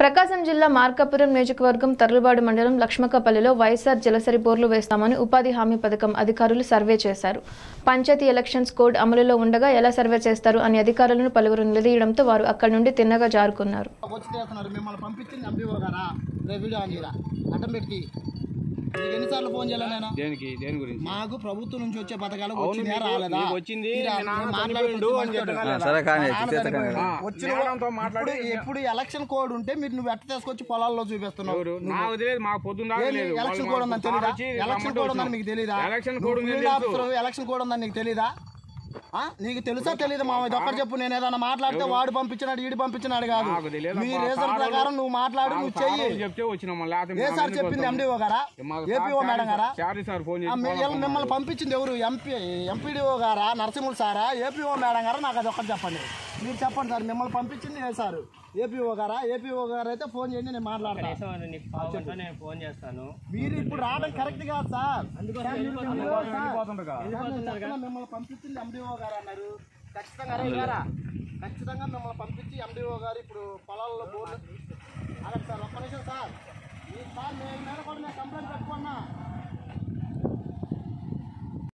ప్రకాశం జిల్లా మార్కాపురం నియోజకవర్గం తర్లుబాడు మండలం లక్ష్మకపల్లిలో వైఎస్ఆర్ జలసరి బోర్లు వేస్తామని ఉపాధి హామీ పథకం అధికారులు సర్వే చేశారు పంచాయతీ ఎలక్షన్స్ కోడ్ అమలులో ఉండగా ఎలా సర్వే చేస్తారు అని అధికారులను పలువురు నిలదీయడంతో వారు అక్కడి నుండి తిన్నగా జారుకున్నారు వచ్చి చేస్తున్నారు మిమ్మల్ని పంపించింది ఎంపీఓ గారా రేపు వీడియో ఆన్ చేయరా అడ్డం పెట్టి నీకు ఎన్నిసార్లు ఫోన్ చేయాలి నేను దేనికి దేని గురించి మాకు ప్రభుత్వం నుంచి వచ్చే పథకాలు అవును వచ్చిందా మీకు- రాలేదా మీకు వచ్చింది, తీరా, మీ నాన్న నేను మాట్లాడి చనిపోయిండు అని వచ్చి చెప్పాను మాట్లాడు. కదా. సరే కానీ మా నాన్న చేత చనిపోయిండు. ఆ, వచ్చిన మేడంతో వా- మాట్లాడి ఇప్పుడు ఎప్పుడు ఎలక్షన్ కోడ్ ఉంటే మీరు నువ్వు ఎట్ట తీసుకొచ్చి పొలాల్లో చూపిస్తున్నావు ఎవరు నాకు తెలియదు మాకు పొద్దున్న దాకా ఏంది? లేదు ఎలక్షన్ వాళ్ళు కోడ్ ఉందని మాకు తెలీదా వచ్చి ఎలక్షన్ రమ్మంటే కోడ్ ఉందని వచ్చినాం. మీకు తెలీదా ఎలక్షన్ నువ్వు కోడ్ ఉంది ఫీల్డ్ తెలుసు. ఆఫీసర్, ఎలక్షన్ కోడ్ ఉందని నీకు తెలీదా ఆ? నీకు తెలుసా తెలీదు మా ఇది ఒక్కటి చెప్పు నేను ఏదైనా మాట్లాడితే వాడు పంపించినాడు ఈడు పంపించినాడు కాదు నాకు తెలియదు మీ అబ్బా. రీజన్ సార్ ప్రకారం నువ్వు మాట్లాడు మాకు నువ్వు సార్ చెయ్యి వాళ్ళు చెప్తే వచ్చినాం మళ్ళీ లేకపోతే ఏ మేము సార్ ఎందుకు చెప్పింది వస్తాం? ఎండిఓ గారా మాకు ఏపీఓ సార్ మేడం గారా చారీ సార్ ఫోన్ ఆ, చేసి మీ- పోదాం మిమ్మల్ని అన్నారు. పంపించింది ఎవరు ఎంపీ ఎంపీడీఓ గారా నరసింహులు సారా ఏపీఓ మేడం గారా నాకు అది ఒక్కటి చెప్పండి మీరు చెప్పండి సార్ మిమ్మల్ని పంపించింది ఏ సార్ ఏపీఓ గారా ఏపీఓ గారు అయితే ఫోన్ చేయండి నేను మాట్లాడతాను కనీసం నీకు పావు గంట నేను ఫోన్ చేస్తాను మీరు ఇప్పుడు రావడం కరెక్ట్ కాదు సార్ సార్, మీరు MDO సార్. వెళ్ళిపోతుండగా. సార్, నేను చెప్తున్నా, మిమ్మల్ని పంపించింది ఎండిఓ గారు అన్నారు ఖచ్చితంగా రే గారా ఖచ్చితంగా మిమ్మల్ని పంపించి ఎండిఓ గారు ఇప్పుడు పొలాల్లో బోర్డు అక్కడ సార్ ఒక్క నిమిషం సార్ ఈ సార్ నేను మీద కూడా నేను కంప్లైంట్ పెట్టుకున్నా